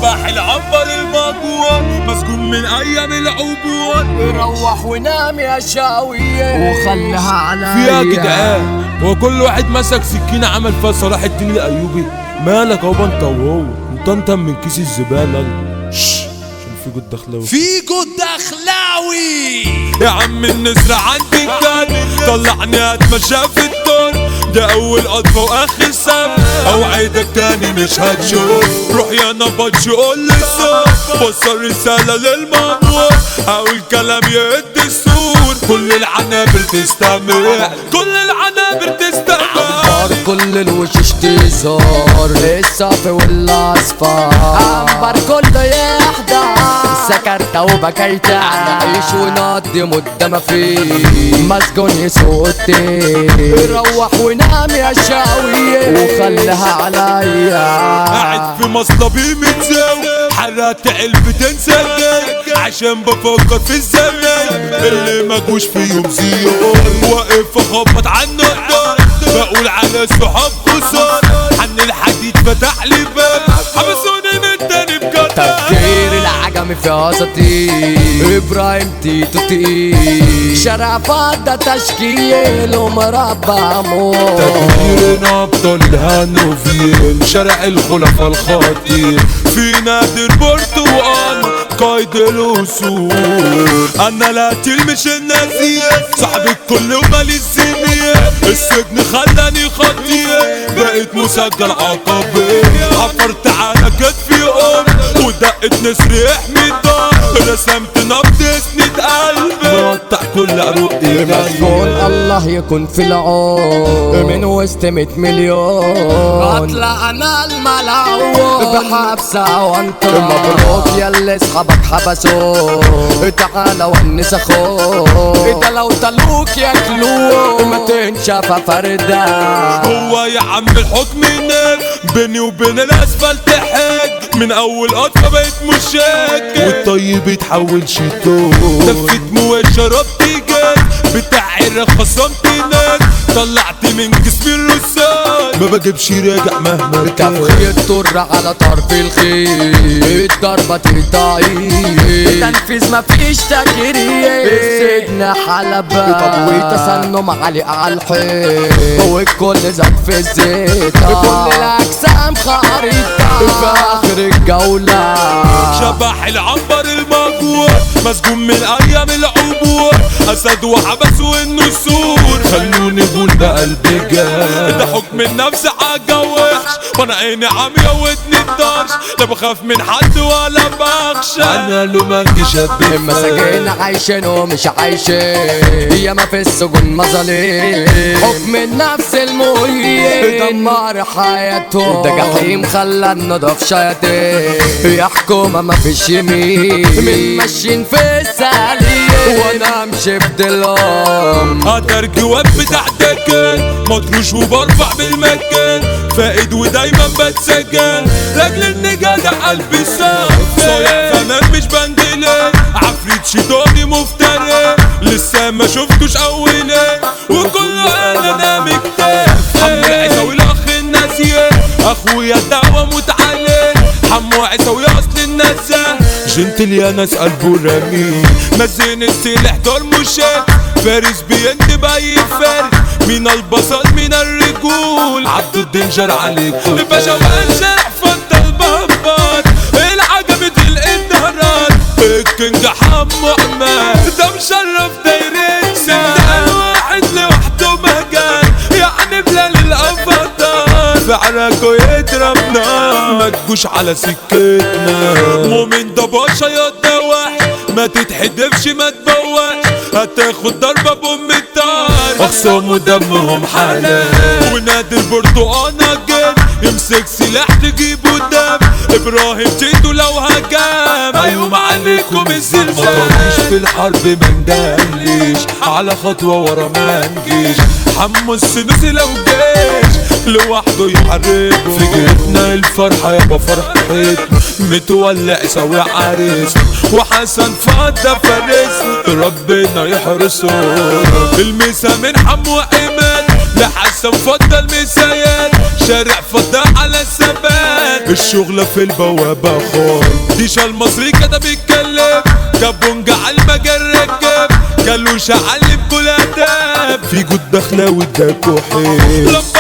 شبح العنبر المجوع مسجون من ايام العبور روح ونام يا شاوية وخليها عليا في يا جدعان هو كل واحد مسك سكينة عمل فيها صلاح الدين الايوبي مالك يابا انت وهو انت انت من كيس الزبالة شش عشان في جود دخلاوي فيجو الدخلاوي يا عم النسر عندي كان طلعني اتمشى في الدور ده اول قطفه واخر سم اوعدك تاني مش هتشوف روح يا نبطش قول لي الصوت وصل رساله للمأمور او الكلام يهد السور كل العنابر تستمع كل العنابر تستمع عبر كل الوشوش تزور الصافي والاصفر عبر كله يحضر سكرت وبكيت نعيش ونقضي مدة ما في مسجون يسوق التيل روح ونام يا شاوية وخليها عليا قاعد في مصلبي متزاوي حرقت علبة انسجن عشان بفكر في الزمن اللي ما جوش في يوم زيون واقف اخبط على النقطة بقول على الصحاب خسارة حن الحديد فتح لي باب حبسوني من تاني بجد تفكير العجمي في وسطي ابراهيم تيتو تقيل شارع فضة تشكيل ومربع موت تدميرنا ابطال الهانوفيل شارع الخلفاء الخطير في نادر برتقال قايد الاسود انا لا تلمش النازية صاحب الكل ومالي الزمية السجن خلاني خطير بقيت مسجل عقبي حفرت على كتفي ام ودقت نسر يحمي الدار رسمت نبض اسند قلبي مقطع كل عروق مسجون الله يكون في العون من وسط 100 مليون اطلع انا الملعون بحبسة وانت مبروك يا اللي اصحابك حبسوه تعالى ونس اخوك ده لو طلوك ياكلوه ما تنشف فردة هو يا عم الحكم نام بيني وبين الاسفلت حاج من اول قطفه بقيت مشاك والطيب يتحول شيطان لفيت مويه شربت جاز بتاعي خصمت ناس طلعت من جسمي الرصاص ما بجيبش راجع مهما كان تفخي الطر على طرف الخيل الضربة تقطعي تنفيذ مفيش تجرية السجن حلبة طب وتسنم علي على الحيط والكل زاد في الزيت كل الأجسام خريطة في آخر الجولة شبح العنبر المجوع مسجون من ايام العبور اسد وحبس والنسور خلوني اقول بقلبي جاي ده حكم النفس حاجه وحش وانا عيني عمية ودني الطرش لا بخاف من حد ولا بخشى انا لو ما انجيش المساجين عايشين ومش عايشين ياما في السجون مظالم حكم النفس المهين دمر حياتهم ده جحيم خلى النضف شياطين يا حكومة مفيش يمين من ماشيين في السليم وانا امشي بدلهم قدر جواب بتاع دكان مطروش وبرفع بالمكان فائد ودايما بتسجل لاجل ان جدع قلبي صاف صايع فنان مش بندلة عفريت شيطاني مفتري لسه ما شفتوش اولي وكله انا ده مكتاف حمو العيساوي الاخ الناسيه اخويا الدعوه متعلم حمو عيساوي اصل النسا جنتل يا ناس قلبه رميل مزين السلاح دول مشاك فارس بينتب اي فارس من البصل من الرجول عبد الدنجر عليكم الباشا وانشرح فضل البابات العجبة الانهارات الكينج حمو عماد ده مشرف دايرتنا ده واحد لوحده مجال يعني بلال الافاتار فعلكوا يضرب نار ما تجوش على سكتنا مؤمن ده باشا يا ده واحد ما تتحدفش ما تبوقش هتاخد ضربة بأم الدار أخصام ودمهم حلال ونادي البرتقانة جن يمسك سلاح تجيبه دم إبراهيم تيتو لو هجام أيوة ما عليكم الزلزال في الحرب ما ندليش على خطوة ورا ما نجيش حمو السنوسي لو جيش لوحده يحاربه في جيتنا الفرحة يابا فرحتنا متولع سوي عريس وحسن فضة فارس ربنا يحرسه المسا من حمو عماد لحسن فضل مسير شارع فضل على الثبات الشغلة في البوابة خور ديشا المصري كده بيتكلم كابونج على المجال ركب كلوش علم كل اداب في جود دخلاوي ده كحيل